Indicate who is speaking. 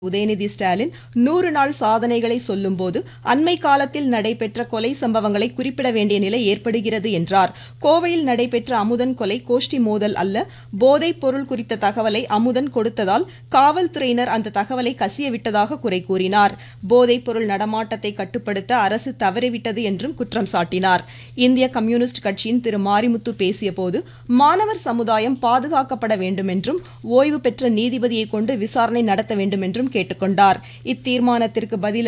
Speaker 1: உதயநிதி ஸ்டாலின் நூறு நாள் சாதனைகளை சொல்லும்போது அண்மை காலத்தில் நடைபெற்ற கொலை சம்பவங்களை குறிப்பிட வேண்டிய நிலை ஏற்படுகிறது என்றார் கோவையில் நடைபெற்ற அமுதன் கொலை கோஷ்டி மோதல் அல்ல போதைப் பொருள் குறித்த தகவலை அமுதன் கொடுத்ததால் காவல்துறையினர் அந்த தகவலை கசிய விட்டதாக குறை கூறினார் போதைப் பொருள் நடமாட்டத்தை கட்டுப்படுத்த அரசு தவறிவிட்டது என்றும் குற்றம் சாட்டினார் இந்திய கம்யூனிஸ்ட் கட்சியின் திரு மாரிமுத்து பேசியபோது மாணவர் சமுதாயம் பாதுகாக்கப்பட வேண்டும் என்றும் ஓய்வு பெற்ற நீதிபதியை கொண்டு விசாரணை நடத்த வேண்டும் என்றும் கேட்டுக்கொண்டார் இத்தீர்மானத்திற்கு பதில்